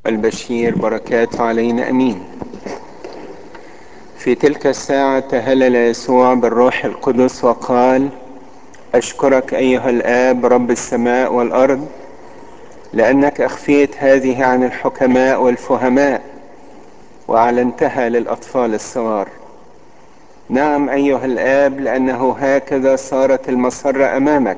البشير بركاته علينا امين في تلك الساعة تهلل يسوع بالروح القدس وقال أشكرك أيها الآب رب السماء والأرض لأنك أخفيت هذه عن الحكماء والفهماء وأعلنتها للأطفال الصغار نعم أيها الآب لأنه هكذا صارت المسرة أمامك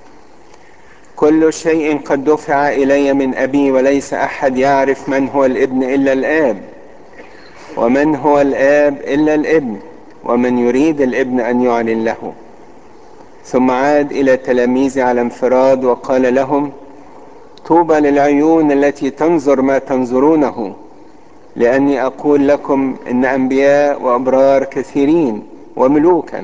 كل شيء قد دفع إلي من أبي وليس أحد يعرف من هو الابن إلا الآب ومن هو الآب إلا الابن ومن يريد الابن أن يعلن له ثم عاد إلى تلاميذه على انفراد وقال لهم طوبى للعيون التي تنظر ما تنظرونه لأني أقول لكم إن أنبياء وأبرار كثيرين وملوكا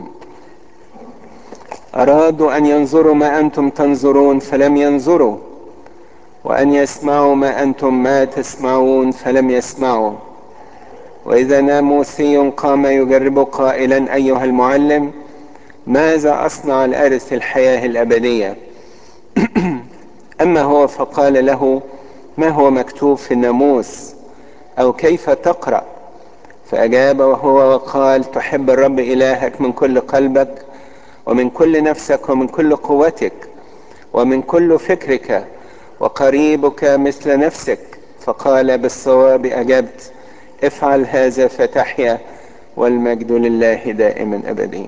أرادوا أن ينظروا ما أنتم تنظرون فلم ينظروا وأن يسمعوا ما أنتم ما تسمعون فلم يسمعوا وإذا ناموسي قام يجرب قائلا أيها المعلم ماذا أصنع لأرث الحياة الأبدية أما هو فقال له ما هو مكتوب في الناموس أو كيف تقرأ فأجاب وهو وقال تحب الرب إلهك من كل قلبك ومن كل نفسك ومن كل قوتك ومن كل فكرك وقريبك مثل نفسك فقال بالصواب أجبت افعل هذا فتحيا والمجد لله دائما أبديا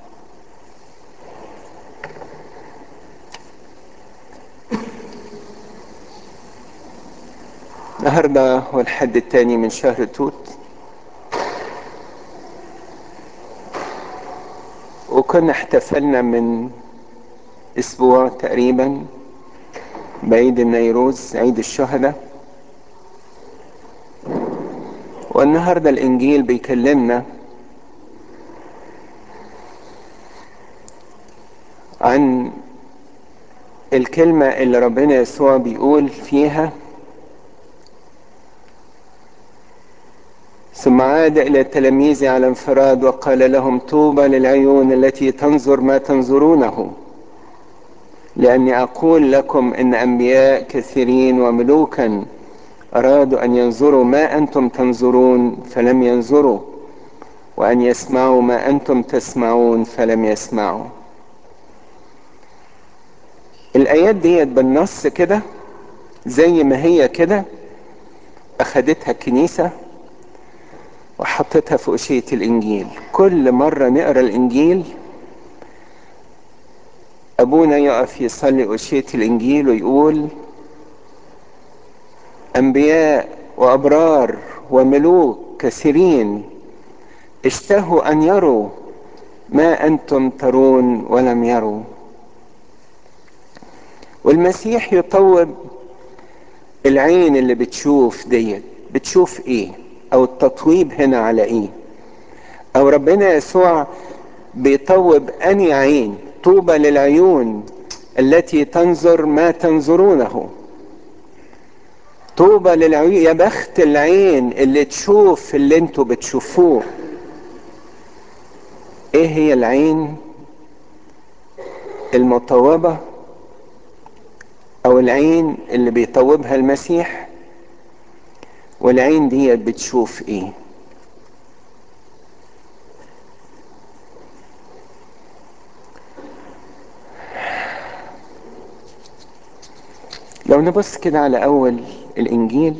النهاردة هو الحد الثاني من شهر توت وكنا احتفلنا من اسبوع تقريبا بعيد النيروز عيد الشهداء والنهاردة الانجيل بيكلمنا عن الكلمة اللي ربنا يسوع بيقول فيها ثم عاد إلى التلاميذ على انفراد وقال لهم طوبى للعيون التي تنظر ما تنظرونه لأني أقول لكم إن أنبياء كثيرين وملوكا أرادوا أن ينظروا ما أنتم تنظرون فلم ينظروا وأن يسمعوا ما أنتم تسمعون فلم يسمعوا الآيات ديت بالنص كده زي ما هي كده أخدتها الكنيسة وحطيتها في أشية الإنجيل كل مرة نقرأ الإنجيل أبونا يقف يصلي أشية الإنجيل ويقول أنبياء وأبرار وملوك كثيرين اشتهوا أن يروا ما أنتم ترون ولم يروا والمسيح يطوب العين اللي بتشوف ديت بتشوف ايه او التطويب هنا على ايه او ربنا يسوع بيطوب اني عين طوبى للعيون التي تنظر ما تنظرونه طوبى للعيون يا بخت العين اللي تشوف اللي انتوا بتشوفوه ايه هي العين المطوبة او العين اللي بيطوبها المسيح والعين ديت بتشوف ايه لو نبص كده على اول الانجيل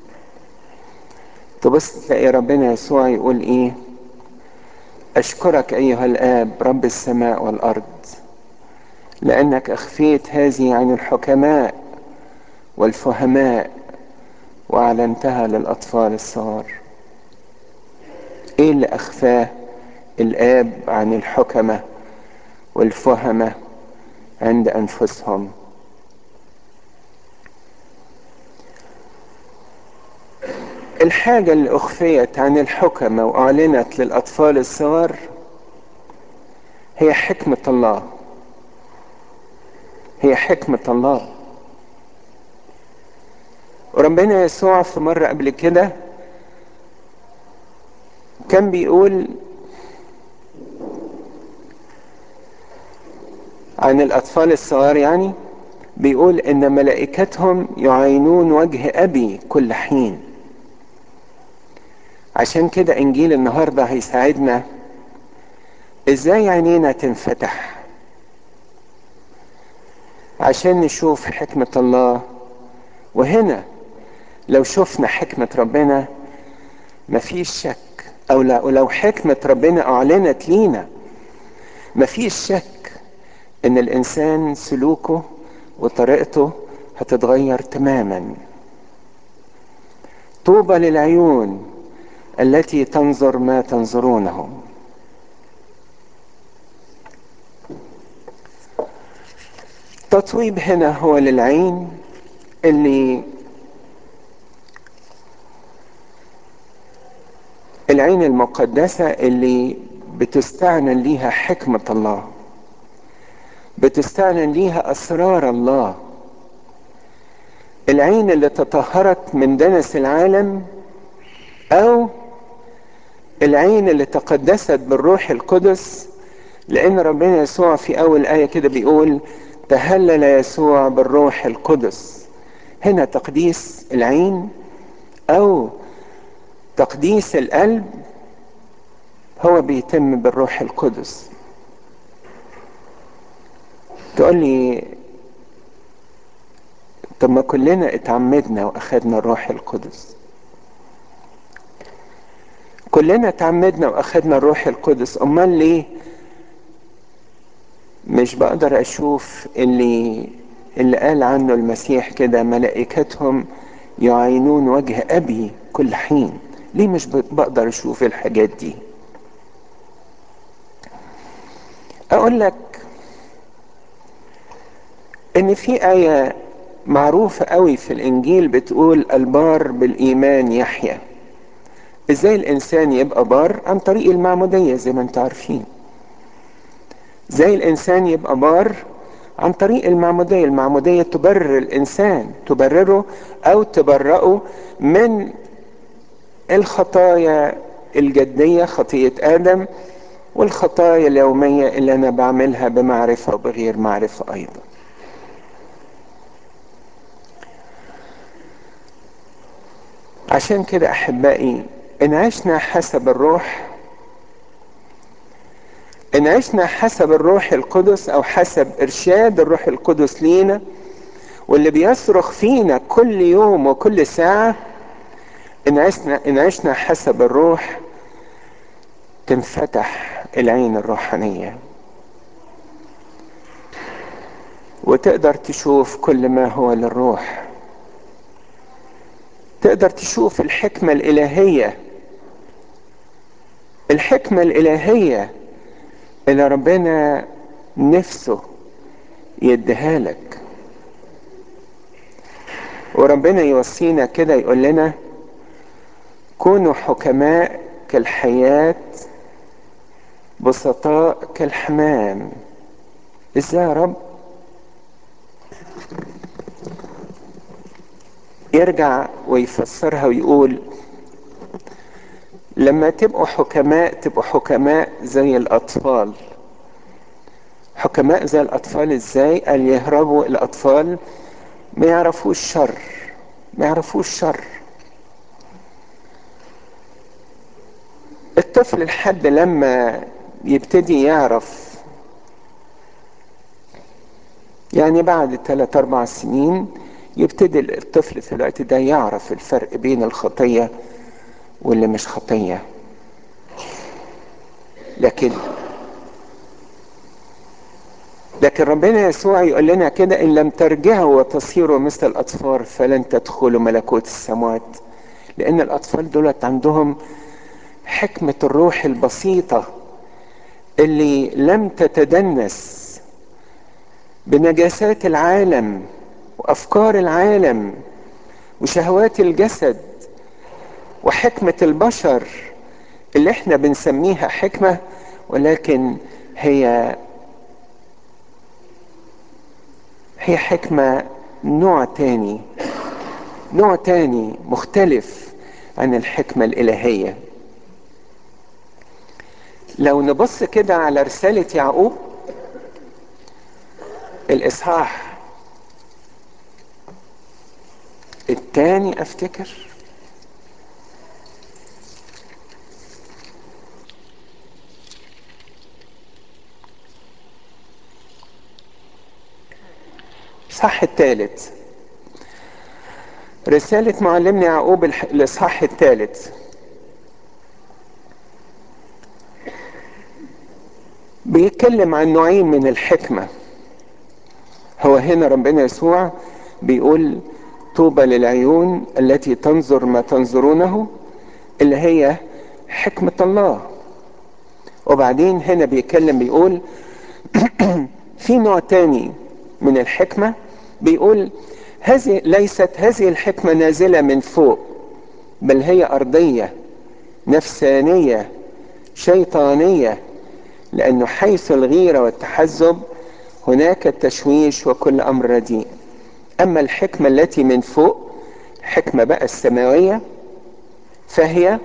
تبص تلاقي ربنا يسوع يقول ايه اشكرك ايها الاب رب السماء والارض لانك اخفيت هذه عن الحكماء والفهماء واعلنتها للاطفال الصغار ايه اللي اخفاه الاب عن الحكمه والفهمه عند انفسهم الحاجه اللي اخفيت عن الحكمه واعلنت للاطفال الصغار هي حكمه الله هي حكمه الله وربنا يسوع في مرة قبل كده كان بيقول عن الأطفال الصغار يعني بيقول ان ملائكتهم يعينون وجه ابي كل حين عشان كده انجيل النهارده هيساعدنا ازاي عينينا تنفتح عشان نشوف حكمة الله وهنا لو شفنا حكمة ربنا مفيش شك او لو حكمة ربنا اعلنت لينا مفيش شك ان الانسان سلوكه وطريقته هتتغير تماما طوبى للعيون التي تنظر ما تنظرونه تطويب هنا هو للعين اللي العين المقدسة اللي بتستعلن ليها حكمة الله بتستعلن ليها أسرار الله العين اللي تطهرت من دنس العالم أو العين اللي تقدست بالروح القدس لأن ربنا يسوع في أول آية كده بيقول تهلل يسوع بالروح القدس هنا تقديس العين أو تقديس القلب هو بيتم بالروح القدس تقول لي طب ما كلنا اتعمدنا واخدنا الروح القدس كلنا اتعمدنا واخدنا الروح القدس امال ليه مش بقدر اشوف اللي اللي قال عنه المسيح كده ملائكتهم يعينون وجه ابي كل حين ليه مش بقدر اشوف الحاجات دي اقول لك ان في ايه معروفة قوي في الانجيل بتقول البار بالايمان يحيى ازاي الانسان يبقى بار عن طريق المعمودية زي ما انتم عارفين زي الانسان يبقى بار عن طريق المعمودية المعمودية تبرر الانسان تبرره او تبرأه من الخطايا الجدية خطية ادم والخطايا اليومية اللي انا بعملها بمعرفة وبغير معرفة ايضا عشان كده احبائي ان عشنا حسب الروح ان عشنا حسب الروح القدس او حسب ارشاد الروح القدس لينا واللي بيصرخ فينا كل يوم وكل ساعة ان عشنا ان عشنا حسب الروح تنفتح العين الروحانية وتقدر تشوف كل ما هو للروح تقدر تشوف الحكمة الإلهية الحكمة الإلهية اللي ربنا نفسه يديها لك وربنا يوصينا كده يقول لنا كونوا حكماء كالحياة بسطاء كالحمام ازاي يا رب يرجع ويفسرها ويقول لما تبقوا حكماء تبقوا حكماء زي الأطفال حكماء زي الأطفال ازاي قال يهربوا الأطفال ما يعرفوش شر ما يعرفوش شر الطفل لحد لما يبتدي يعرف يعني بعد ثلاث أربع سنين يبتدي الطفل في الوقت ده يعرف الفرق بين الخطية واللي مش خطية لكن لكن ربنا يسوع يقول لنا كده ان لم ترجعوا وتصيروا مثل الاطفال فلن تدخلوا ملكوت السماوات لان الاطفال دولت عندهم حكمة الروح البسيطة اللي لم تتدنس بنجاسات العالم وافكار العالم وشهوات الجسد وحكمة البشر اللي احنا بنسميها حكمة ولكن هي هي حكمة نوع تاني نوع تاني مختلف عن الحكمة الإلهية لو نبص كده على رسالة يعقوب الإصحاح التاني افتكر صح الثالث رسالة معلمنا يعقوب الإصحاح الثالث بيتكلم عن نوعين من الحكمة هو هنا ربنا يسوع بيقول طوبى للعيون التي تنظر ما تنظرونه اللي هي حكمة الله وبعدين هنا بيتكلم بيقول في نوع تاني من الحكمة بيقول هذه ليست هذه الحكمة نازلة من فوق بل هي أرضية نفسانية شيطانية لأنه حيث الغيرة والتحزب هناك التشويش وكل أمر رديء أما الحكمة التي من فوق حكمة بقى السماوية فهي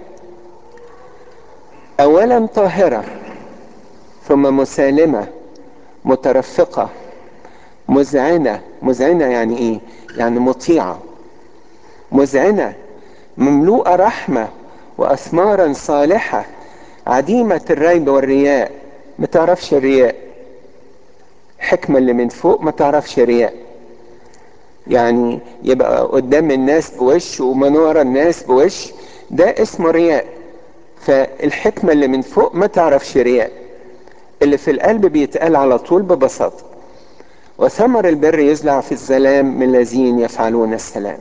أولا طاهرة ثم مسالمة مترفقة مذعنة مذعنة يعني ايه يعني مطيعة مذعنة مملوءة رحمة وأثمارا صالحة عديمة الريب والرياء ما تعرفش الرياء حكمة اللي من فوق ما تعرفش رياء يعني يبقى قدام الناس بوش ومن ورا الناس بوش ده اسمه رياء فالحكمة اللي من فوق ما تعرفش رياء اللي في القلب بيتقال على طول ببساطة وثمر البر يزرع في السلام من الذين يفعلون السلام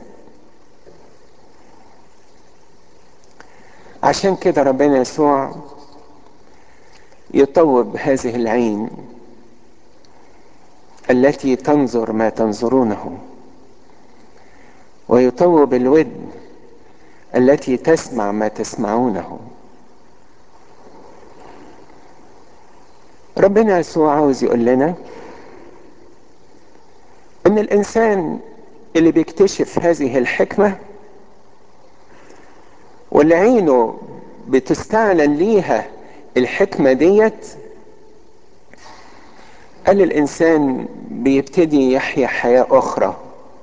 عشان كده ربنا يسوع يطوب هذه العين التي تنظر ما تنظرونه ويطوب الود التي تسمع ما تسمعونه ربنا يسوع عاوز يقول لنا ان الانسان اللي بيكتشف هذه الحكمة واللي عينه بتستعلن ليها الحكمة ديت قال الانسان بيبتدي يحيا حياة اخرى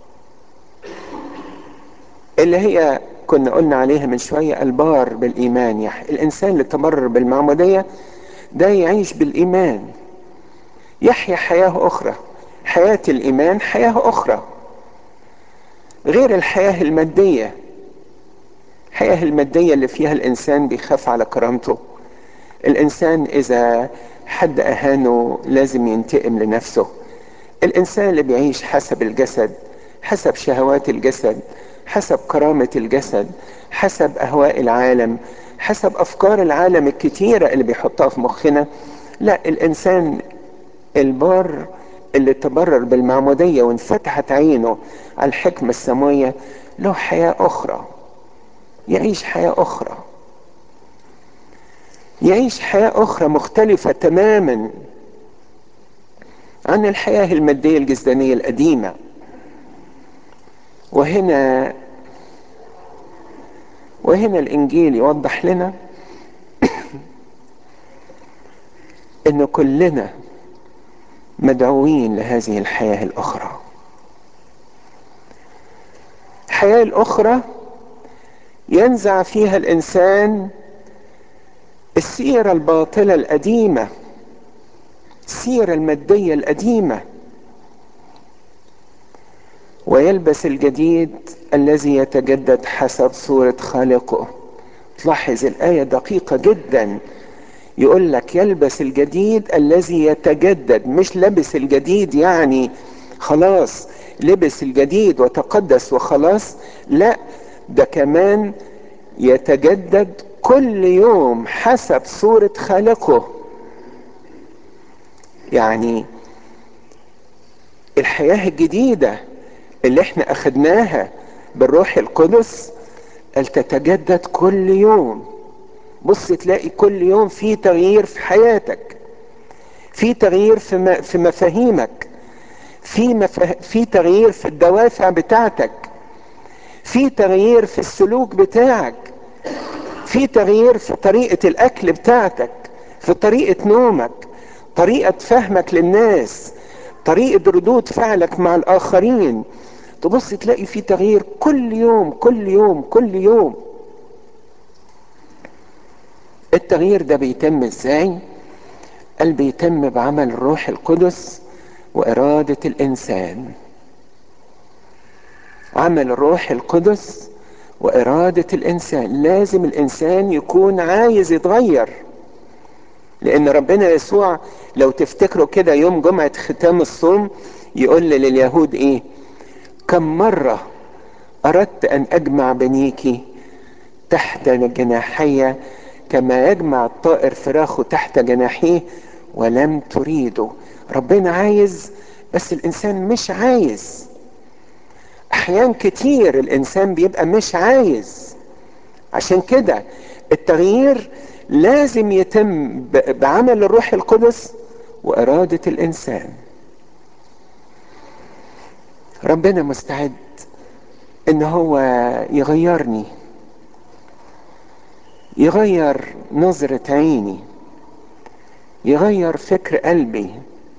اللي هي كنا قلنا عليها من شوية البار بالايمان يحيا الانسان اللي تبرر بالمعمودية ده يعيش بالايمان يحيا حياة اخرى حياة الايمان حياة اخرى غير الحياة المادية الحياة المادية اللي فيها الانسان بيخاف على كرامته الانسان اذا حد اهانه لازم ينتقم لنفسه الانسان اللي بيعيش حسب الجسد حسب شهوات الجسد حسب كرامة الجسد حسب اهواء العالم حسب افكار العالم الكتيرة اللي بيحطها في مخنا لا الانسان البار اللي تبرر بالمعمودية وانفتحت عينه على الحكمة السماوية له حياة اخرى يعيش حياة اخرى يعيش حياة اخرى مختلفة تماما عن الحياة المادية الجسدانية القديمة وهنا وهنا الانجيل يوضح لنا ان كلنا مدعوين لهذه الحياة الاخرى الحياة الاخرى ينزع فيها الانسان السيرة الباطلة القديمة السيرة المادية القديمة ويلبس الجديد الذي يتجدد حسب صورة خالقه تلاحظ الآية دقيقة جدا يقول لك يلبس الجديد الذي يتجدد مش لبس الجديد يعني خلاص لبس الجديد وتقدس وخلاص لا ده كمان يتجدد كل يوم حسب صورة خالقه يعني الحياة الجديدة اللي احنا اخدناها بالروح القدس قال تتجدد كل يوم بص تلاقي كل يوم في تغيير في حياتك في تغيير في في مفاهيمك في مفه... في تغيير في الدوافع بتاعتك في تغيير في السلوك بتاعك في تغيير في طريقة الأكل بتاعتك في طريقة نومك طريقة فهمك للناس طريقة ردود فعلك مع الآخرين تبص تلاقي في تغيير كل يوم كل يوم كل يوم التغيير ده بيتم ازاي قال بيتم بعمل الروح القدس وإرادة الإنسان عمل الروح القدس وإرادة الإنسان لازم الإنسان يكون عايز يتغير لأن ربنا يسوع لو تفتكروا كده يوم جمعة ختام الصوم يقول لليهود إيه كم مرة أردت أن أجمع بنيك تحت جناحي كما يجمع الطائر فراخه تحت جناحيه ولم تريدوا ربنا عايز بس الإنسان مش عايز أحيان كتير الإنسان بيبقى مش عايز عشان كده التغيير لازم يتم بعمل الروح القدس وإرادة الإنسان ربنا مستعد ان هو يغيرني يغير نظرة عيني يغير فكر قلبي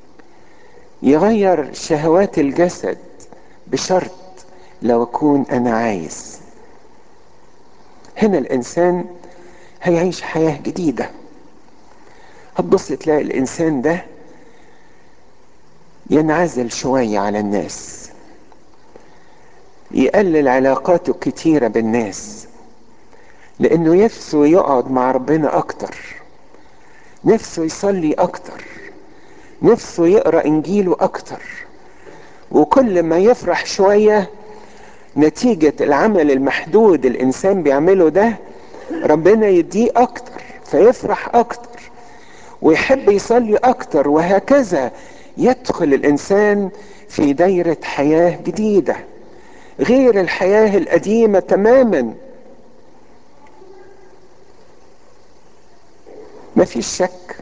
يغير شهوات الجسد بشرط لو اكون انا عايز هنا الانسان هيعيش حياة جديدة هتبص تلاقي الانسان ده ينعزل شوية على الناس يقلل علاقاته كتيرة بالناس لانه نفسه يقعد مع ربنا اكتر نفسه يصلي اكتر نفسه يقرا انجيله اكتر وكل ما يفرح شويه نتيجه العمل المحدود الانسان بيعمله ده ربنا يديه اكتر فيفرح اكتر ويحب يصلي اكتر وهكذا يدخل الانسان في دايره حياه جديده غير الحياه القديمه تماما ما فيش شك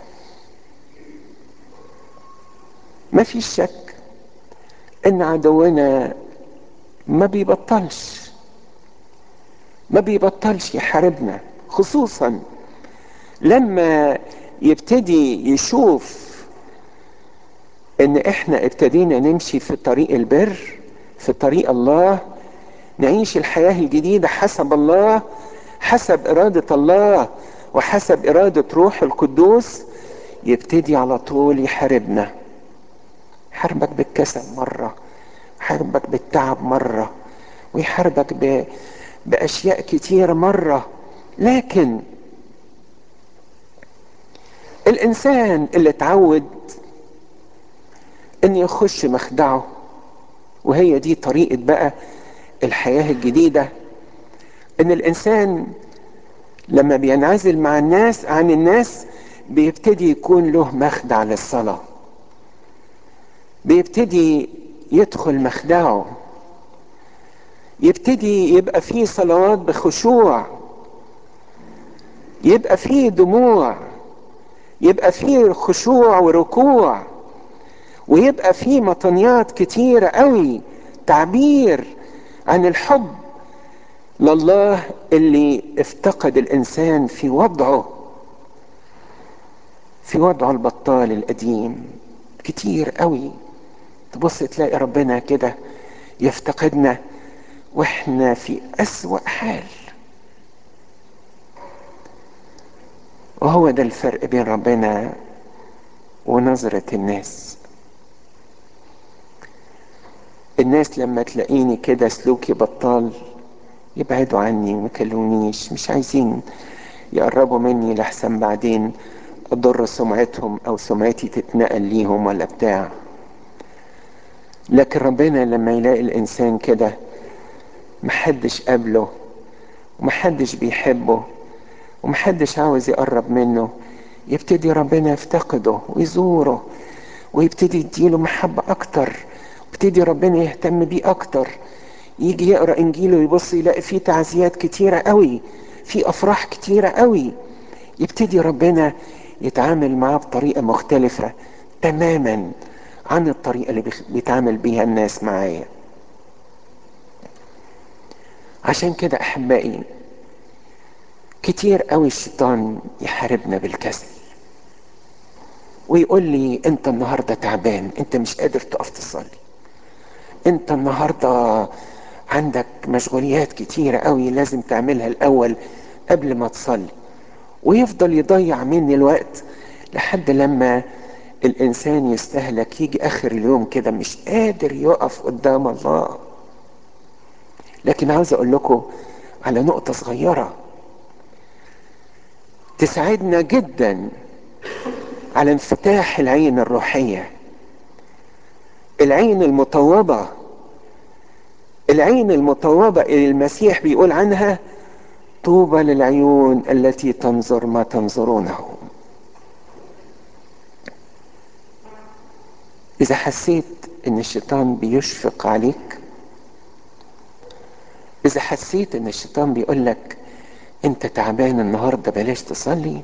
ما فيش شك ان عدونا ما بيبطلش ما بيبطلش يحاربنا خصوصا لما يبتدي يشوف ان احنا ابتدينا نمشي في طريق البر في طريق الله نعيش الحياة الجديدة حسب الله حسب إرادة الله وحسب إرادة روح القدوس يبتدي على طول يحاربنا يحاربك بالكسل مرة يحاربك بالتعب مرة ويحاربك ب... بأشياء كتيرة مرة لكن الإنسان اللي اتعود إن يخش مخدعه وهي دي طريقة بقى الحياة الجديدة إن الإنسان لما بينعزل مع الناس عن الناس بيبتدي يكون له مخدع للصلاة بيبتدي يدخل مخدعه يبتدي يبقى فيه صلوات بخشوع يبقى فيه دموع يبقى فيه خشوع وركوع ويبقى فيه مطنيات كتيرة قوي تعبير عن الحب لله اللي افتقد الانسان في وضعه في وضعه البطال القديم كتير قوي تبص تلاقي ربنا كده يفتقدنا واحنا في اسوأ حال وهو ده الفرق بين ربنا ونظرة الناس الناس لما تلاقيني كده سلوكي بطال يبعدوا عني وما يكلمونيش مش عايزين يقربوا مني لحسن بعدين اضر سمعتهم او سمعتي تتنقل ليهم ولا بتاع لكن ربنا لما يلاقي الانسان كده محدش قابله ومحدش بيحبه ومحدش عاوز يقرب منه يبتدي ربنا يفتقده ويزوره ويبتدي يديله محبة أكتر يبتدي ربنا يهتم بيه أكتر يجي يقرأ إنجيله ويبص يلاقي فيه تعزيات كتيرة قوي في أفراح كتيرة قوي يبتدي ربنا يتعامل معاه بطريقة مختلفة تماما عن الطريقة اللي بيتعامل بيها الناس معايا عشان كده أحبائي كتير قوي الشيطان يحاربنا بالكسل ويقول لي انت النهارده تعبان انت مش قادر تقف تصلي انت النهاردة عندك مشغوليات كتيرة قوي لازم تعملها الاول قبل ما تصلي ويفضل يضيع مني الوقت لحد لما الانسان يستهلك يجي اخر اليوم كده مش قادر يقف قدام الله لكن عاوز اقول لكم على نقطة صغيرة تساعدنا جدا على انفتاح العين الروحية العين المطوبة العين المطوبة اللي المسيح بيقول عنها طوبى للعيون التي تنظر ما تنظرونه إذا حسيت إن الشيطان بيشفق عليك إذا حسيت إن الشيطان بيقول لك أنت تعبان النهاردة بلاش تصلي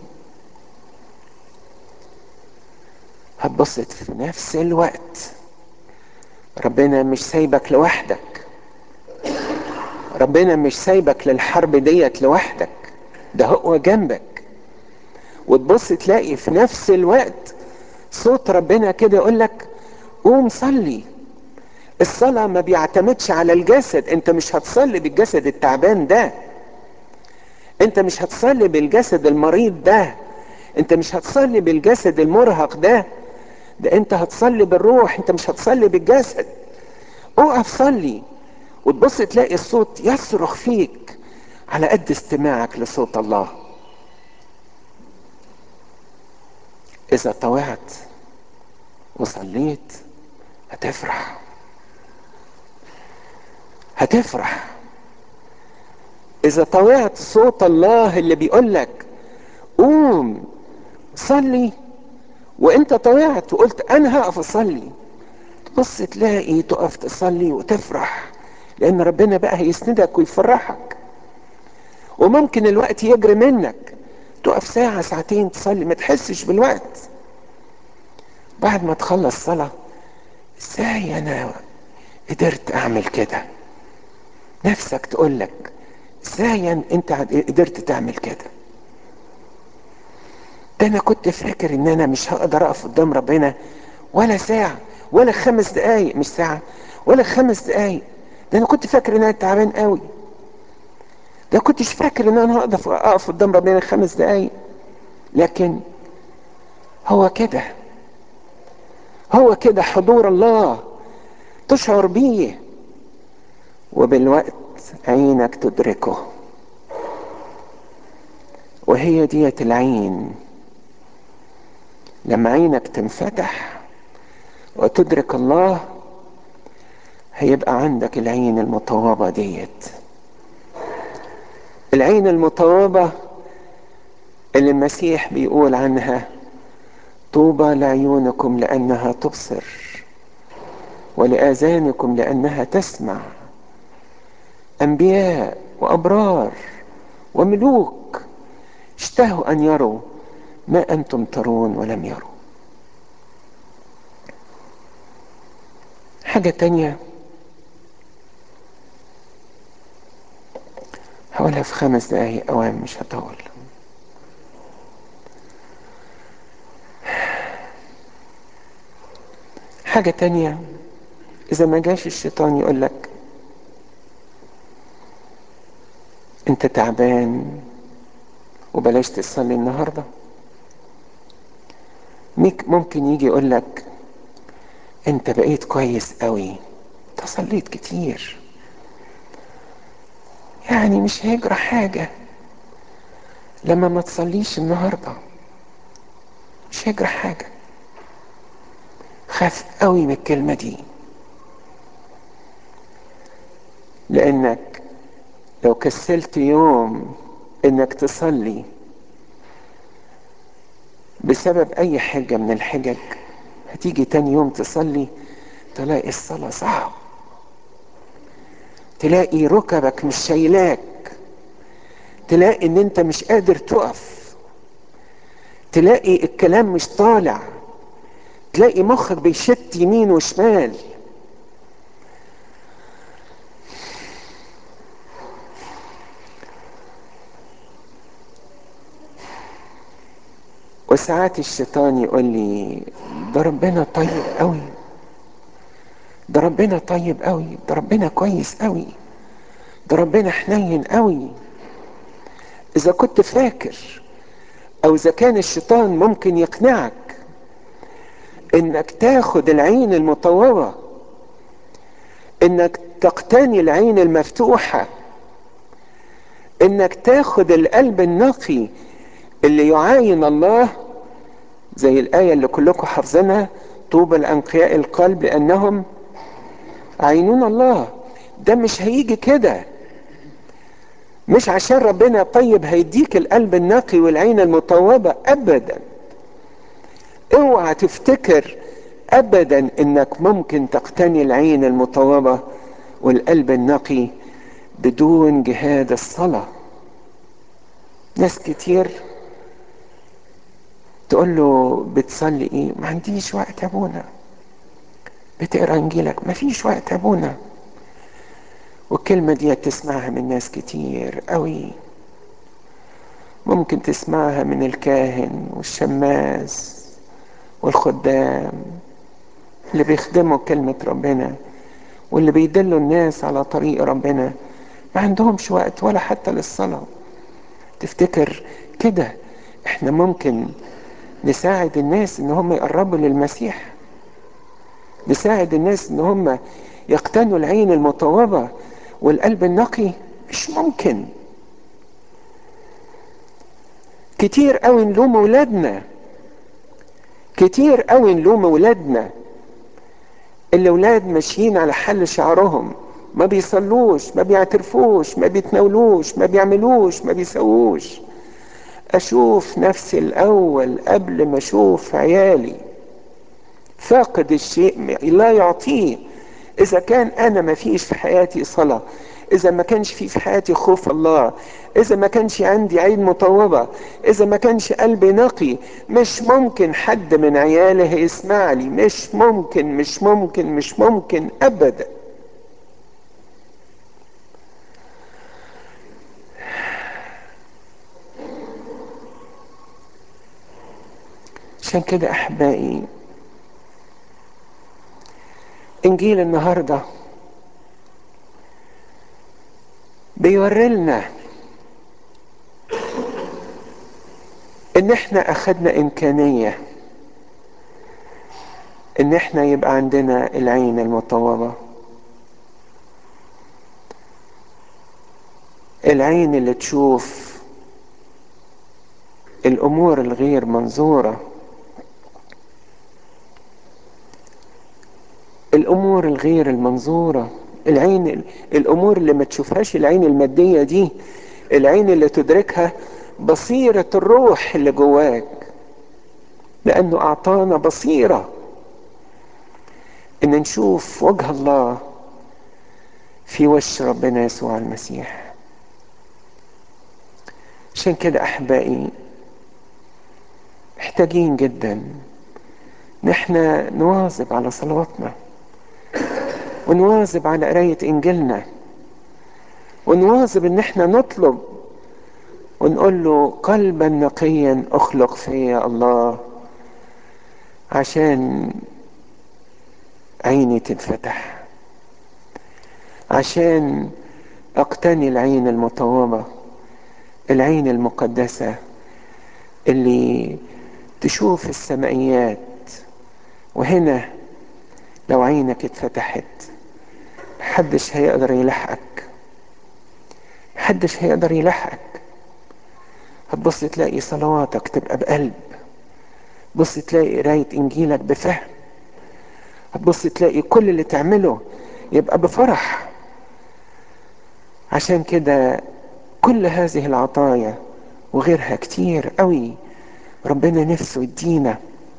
هتبص في نفس الوقت ربنا مش سايبك لوحدك ربنا مش سايبك للحرب ديت لوحدك ده هو جنبك وتبص تلاقي في نفس الوقت صوت ربنا كده يقول لك قوم صلي الصلاة ما بيعتمدش على الجسد انت مش هتصلي بالجسد التعبان ده انت مش هتصلي بالجسد المريض ده انت مش هتصلي بالجسد المرهق ده ده انت هتصلي بالروح انت مش هتصلي بالجسد اقف صلي وتبص تلاقي الصوت يصرخ فيك على قد استماعك لصوت الله اذا طوعت وصليت هتفرح هتفرح اذا طوعت صوت الله اللي بيقول لك قوم صلي وانت طوعت وقلت انا هقف اصلي تبص تلاقي تقف تصلي وتفرح لان ربنا بقى هيسندك ويفرحك وممكن الوقت يجري منك تقف ساعة ساعتين تصلي ما تحسش بالوقت بعد ما تخلص صلاة ازاي انا قدرت اعمل كده نفسك تقول لك ازاي انت قدرت تعمل كده ده انا كنت فاكر ان انا مش هقدر اقف قدام ربنا ولا ساعة ولا خمس دقايق مش ساعة ولا خمس دقايق ده انا كنت فاكر ان انا تعبان قوي ده كنتش فاكر ان انا هقدر اقف قدام ربنا خمس دقايق لكن هو كده هو كده حضور الله تشعر بيه وبالوقت عينك تدركه وهي ديت العين لما عينك تنفتح وتدرك الله هيبقى عندك العين المطوبة ديت العين المطوبة اللي المسيح بيقول عنها طوبى لعيونكم لأنها تبصر ولآذانكم لأنها تسمع أنبياء وأبرار وملوك اشتهوا أن يروا ما أنتم ترون ولم يروا حاجة تانية هقولها في خمس دقايق أوام مش هطول حاجة تانية إذا ما جاش الشيطان يقول لك أنت تعبان وبلاش تصلي النهاردة ممكن يجي يقول لك أنت بقيت كويس قوي أنت صليت كتير يعني مش هيجرى حاجة لما ما تصليش النهاردة مش هيجرى حاجة خاف قوي من الكلمة دي لأنك لو كسلت يوم إنك تصلي بسبب أي حاجة من الحجج هتيجي تاني يوم تصلي تلاقي الصلاة صعب تلاقي ركبك مش شايلاك تلاقي ان انت مش قادر تقف تلاقي الكلام مش طالع تلاقي مخك بيشت يمين وشمال وساعات الشيطان يقول لي ده ربنا طيب قوي ده ربنا طيب قوي ده ربنا كويس قوي ده ربنا حنين قوي اذا كنت فاكر او اذا كان الشيطان ممكن يقنعك انك تاخد العين المطوبة انك تقتني العين المفتوحة انك تاخد القلب النقي اللي يعاين الله زي الآية اللي كلكم حافظينها طوبى لأنقياء القلب لأنهم عينون الله ده مش هيجي كده مش عشان ربنا طيب هيديك القلب النقي والعين المطوبة أبدا اوعى تفتكر أبدا إنك ممكن تقتني العين المطوبة والقلب النقي بدون جهاد الصلاة ناس كتير تقول له بتصلي ايه ما عنديش وقت يا ابونا بتقرا انجيلك ما فيش وقت يا ابونا والكلمة دي تسمعها من ناس كتير قوي ممكن تسمعها من الكاهن والشماس والخدام اللي بيخدموا كلمة ربنا واللي بيدلوا الناس على طريق ربنا ما عندهمش وقت ولا حتى للصلاة تفتكر كده احنا ممكن نساعد الناس ان هم يقربوا للمسيح نساعد الناس ان هم يقتنوا العين المطوبة والقلب النقي مش ممكن كتير قوي نلوم ولادنا كتير قوي نلوم ولادنا الاولاد ماشيين على حل شعرهم ما بيصلوش ما بيعترفوش ما بيتناولوش ما بيعملوش ما بيسووش اشوف نفسي الاول قبل ما اشوف عيالي فاقد الشيء لا يعطيه اذا كان انا ما فيش في حياتي صلاة اذا ما كانش في في حياتي خوف الله اذا ما كانش عندي عين مطوبة اذا ما كانش قلبي نقي مش ممكن حد من عيالي هيسمع لي مش ممكن مش ممكن مش ممكن ابدا عشان كده احبائي انجيل النهارده بيوري لنا ان احنا اخدنا امكانيه ان احنا يبقى عندنا العين المطوبه العين اللي تشوف الامور الغير منظوره الامور الغير المنظوره العين الامور اللي ما تشوفهاش العين الماديه دي العين اللي تدركها بصيره الروح اللي جواك لانه اعطانا بصيره ان نشوف وجه الله في وش ربنا يسوع المسيح عشان كده احبائي محتاجين جدا نحن نواظب على صلواتنا ونواظب على قراية إنجيلنا ونواظب إن احنا نطلب ونقول له قلبا نقيا أخلق فيا الله عشان عيني تنفتح عشان أقتني العين المطوبة العين المقدسة اللي تشوف السمائيات وهنا لو عينك اتفتحت محدش هيقدر يلحقك محدش هيقدر يلحقك هتبص تلاقي صلواتك تبقى بقلب بص تلاقي قراية انجيلك بفهم هتبص تلاقي كل اللي تعمله يبقى بفرح عشان كده كل هذه العطايا وغيرها كتير قوي ربنا نفسه يدينا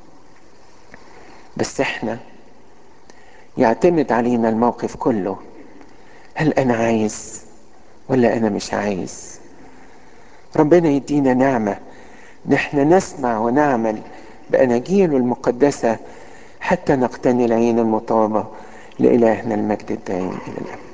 بس احنا يعتمد علينا الموقف كله هل انا عايز ولا انا مش عايز ربنا يدينا نعمه نحن نسمع ونعمل باناجيله المقدسه حتى نقتني العين المطابه لالهنا المجد الدائم الى الابد